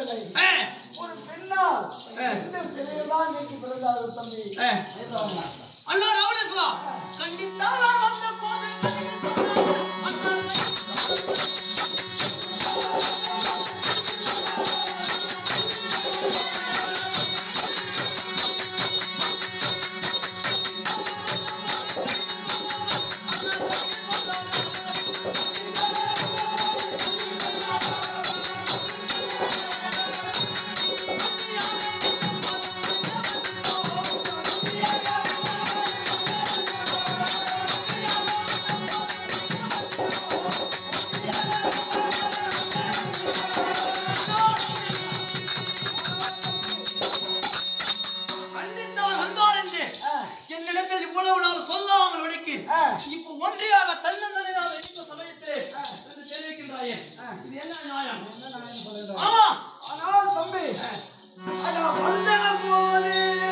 பிறக்கவில்லை ஆ, ஒரு பெண்ணால் ஆ. இந்த சிலையெல்லாம் நீக்கி பிறந்தார்கள் தம்பி ஆ. அண்ணா ராவணேஸ்வரா கண்டித்தால் வந்த போது கண்டித்தால் வந்தார் என்று ஆ, என்னிடத்தில் இவ்வளவு நாள் சொல்லாமல் விடுக்கு ஆ. இப்போ ஒன்றியாக தன்னந்தனியாக இருந்த சமயத்திலே என்று தெரிவிக்கின்றாயே இது என்ன நியாயம் என்ன நான் சொல்லுறேன். ஆமா ஆனால் தம்பி அட வந்த போது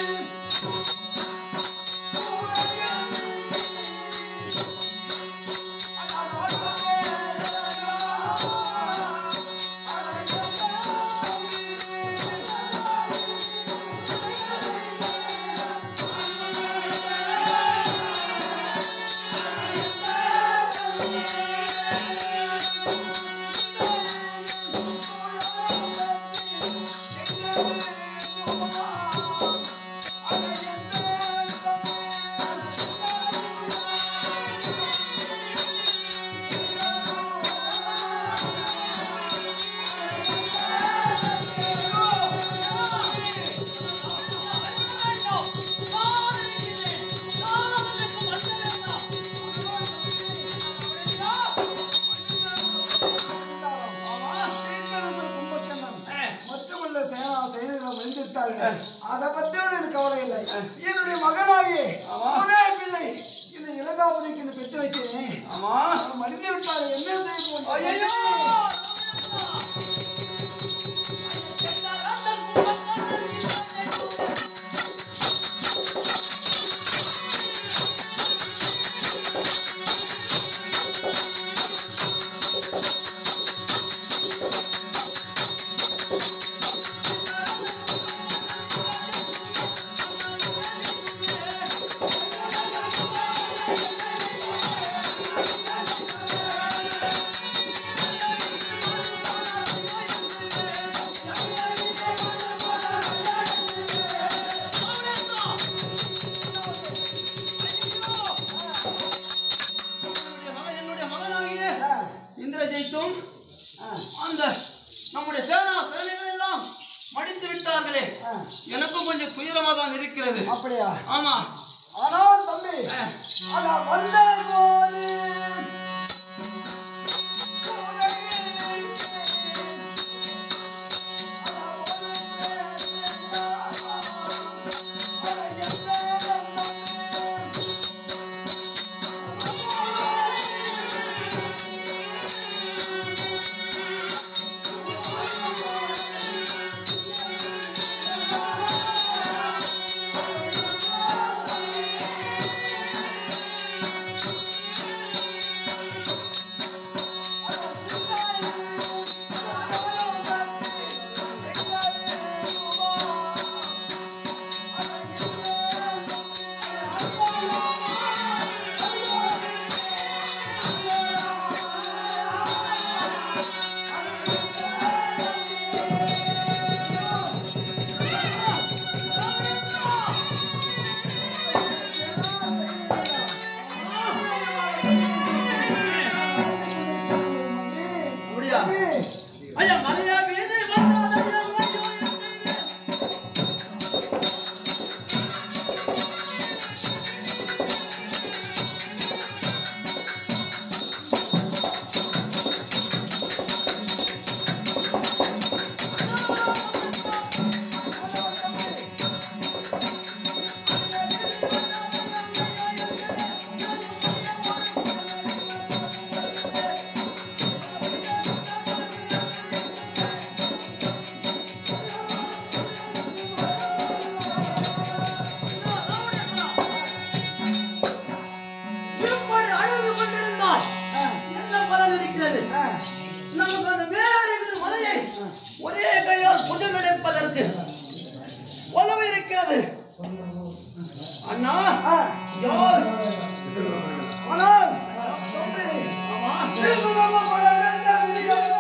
மட்டுமல்ல சேனா செய்திகள் வெந்திருத்தார்கள் அதை பத்தி எனக்கு கவலை இல்லை என்னுடைய மகனாகி ஒரே பிள்ளை இந்த இலங்காபதிக்கு இந்த பெற்று வைத்தேன் ஆமா அவன் மடிந்து விட்டார் என்ன செய்ய ஐயையோ! என்னுடைய மகன் என்னுடைய மகனாகிய இந்திரஜெயித்தும் அந்த நம்முடைய சேனா சேனைகள் எல்லாம் மடித்து விட்டார்களே எனக்கும் கொஞ்சம் துயரமா தான் இருக்கிறது அப்படியா ஆமா ஆனால் தம்பி அட வந்த போது ஆ இடத்தில் உழவு இருக்கிறது அண்ணா ஆ, யார் ஆனால் தம்பி, ஆமா திருமணம் பண்ண வேண்டாம் இருக்கிறதா?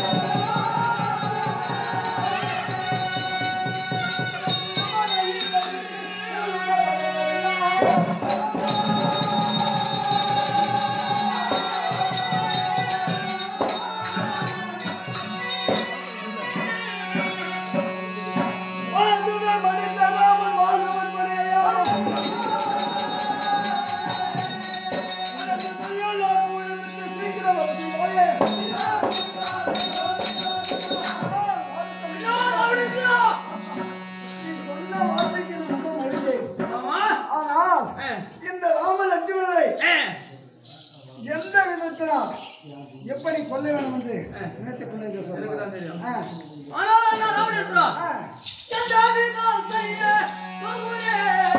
வாழ்ந்துவே மனிதனாமல் வாழ்ந்தவன் மணியா ஆமா இந்த ராம லட்சுமணரை ஆ. எந்த விதத்தினால் எப்படி கொல்ல வேண்டும் என்று நினைத்துக் எனக்குதான் கொண்டிருக்கிறோம் தெரியும். ஆ. ஆனால் அண்ணா ராமேஸ்வரா ஆ. எந்தாவிதான் செய்ய சொல்லுவே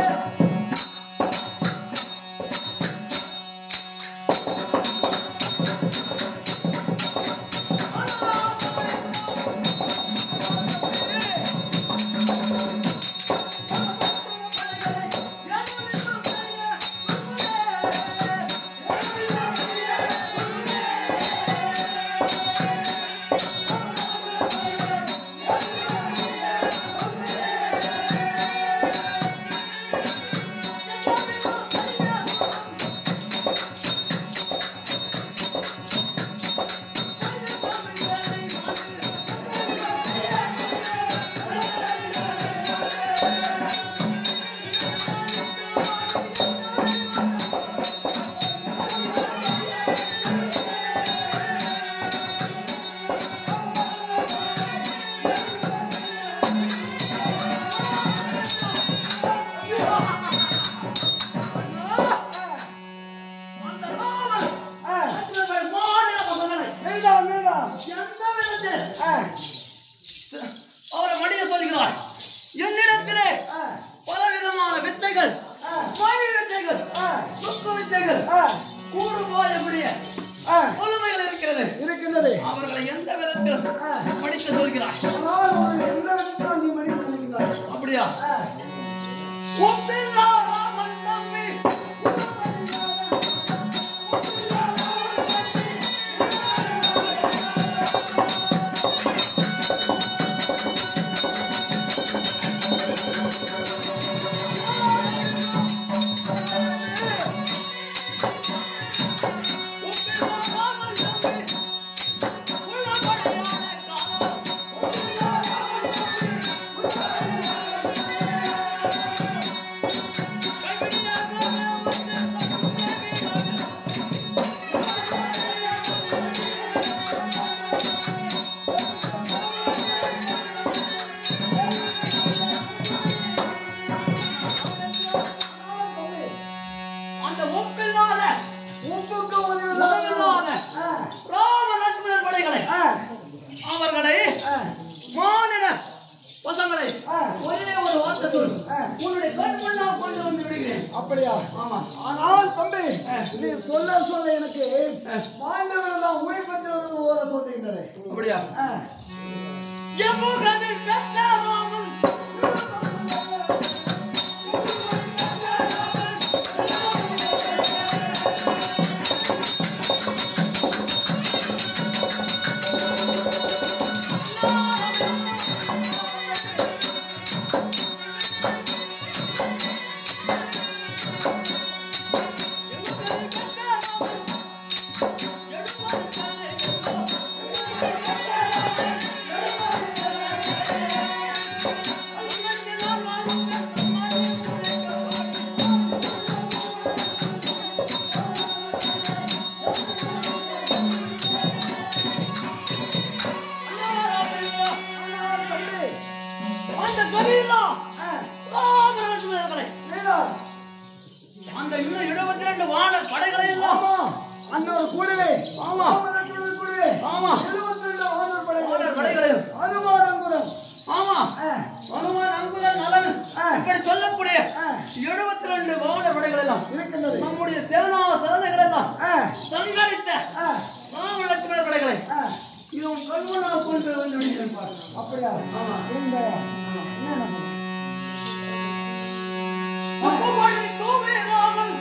அந்த ராமன் ஆ. லட்சுமணன் மாநில மகனை வேண்டாம், வேண்டாம். எந்த விதத்தில் ஆ. அவரை மடிய சொல்கிறார் என்னிடத்திலே ஆ. பலவிதமான வித்தைகள் ஆ. மாய வித்தைகள் ஆ. சுக்கு வித்தைகள் ஆ. கூடு போயக்கூடிய ஆ. புலமைகள் இருக்கிறது இருக்கின்றது அவர்களை எந்த விதத்தில் ஆ. படிக்க சொல்கிறார் ஆனால் ஒரு எந்த விதத்திலும் நீ மன்னிப்பு கொடுக்கிறாய். அப்படியா ஆ. ஒப்பில்லா ராமன் தம்பி ஒப்பில்லா ராமன் தம்பி உள்ளபடியான காலம் அந்த ஒப்பில்லாத உப்புக்கு ஒரு உதவில்லாத ஆ. ராம லட்சுமணர் படைகளை ஆ. அவர்களை ஆ. மாநில பசங்களை ஆ. ஒரே ஒரு வார்த்தை சொல் ஆ. உன்னுடைய கண் முன்னா கொண்டு வந்து விடுகிறேன் அப்படியா ஆமா ஆனால் தம்பி நீ சொல்ல சொல்ல எனக்கு மாண்டவர்கள் எல்லாம் உயிர் பெற்றவர்கள் ஓர சொல்லுகின்றன அப்படியா ஆ. எம்முகதில் பெற்ற ராமன் ஆனால் தம்பி அந்த கதையெல்லாம் ஆ. ராமலட்சுமணர்களை வீரா, அந்த இன்னும் இருபத்தி ரெண்டு வான படைகளை எல்லாம் ஆமா அன்னொரு கூடவே ஆமா. ராமலட்சுமணன் கூடவே ஆமா. எழுபத்தி ரெண்டு ஆணர் படைகள். ஆணர் படைகளையும். அனுமானங்குரம் ஆமா ஆ. அனுமான் அங்குதன் நலன் ஆ. இப்படி சொல்லக்கூடிய ஆ. எழுபத்தி ரெண்டு வான படைகள் எல்லாம் இருக்கின்றது நம்முடைய சேனா சேனைகள் எல்லாம் ஆ. சங்கரித்த ஆ. ராமலட்சுமணர் படைகளை ஆ. இது உன் கண்முன்னால் கொண்டு வந்து விடுகிறேன் பார். அப்படியா ஆமா. புரிந்தா என்ன சொல்ற? சொப்பமொழி தூவி ராமன்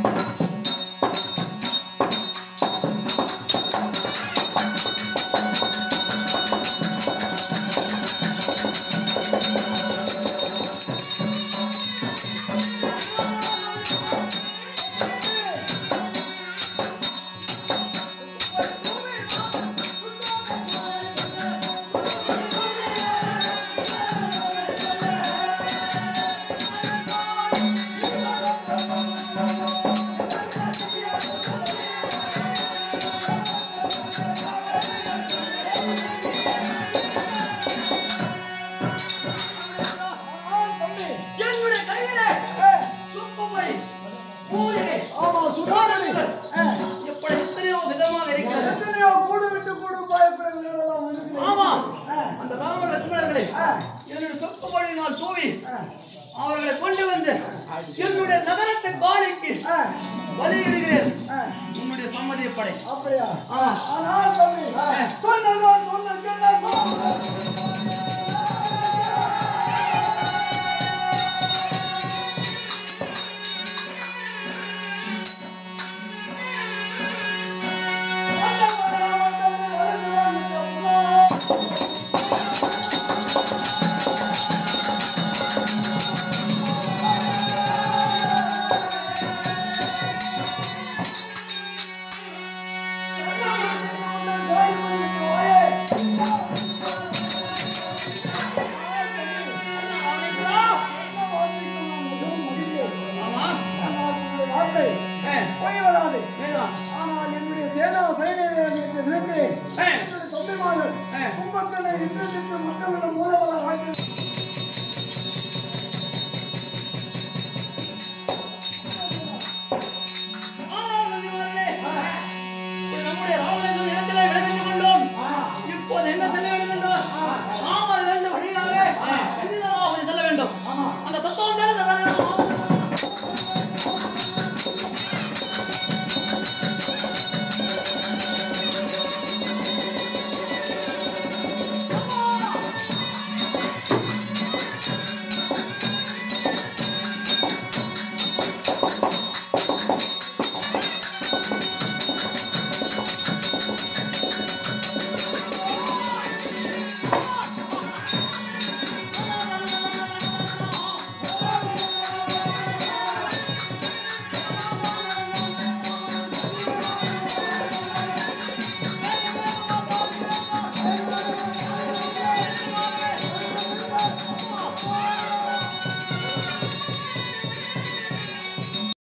ஆ, தம்பி. என்னுடைய கையிலே ஏ, சொப்பமொழி மூலிகை ஆமா, சுடாதீங்க. ஏ, எப்படி எத்தனையோ விதமாக இருக்கிறது எத்தனையோ கூடு விட்டு கூடு பயப்படுகிறதெல்லாம் இருக்குது. ஆமா ஆ, அந்த ராம லட்சுமணர்களை ஆ, என்னுடைய சொப்பமொழியினால் தூவி ஆ, அவர்களை கொண்டு வந்து என்னுடைய நகரத்தை பாலிக்கு ஆ, வழியிடுகிறேன் ஆ. உன்னுடைய சம்மதிய படை அப்படியா ஆமா ஆனால் தம்பி சொன்னதோ சொன்ன சொன்ன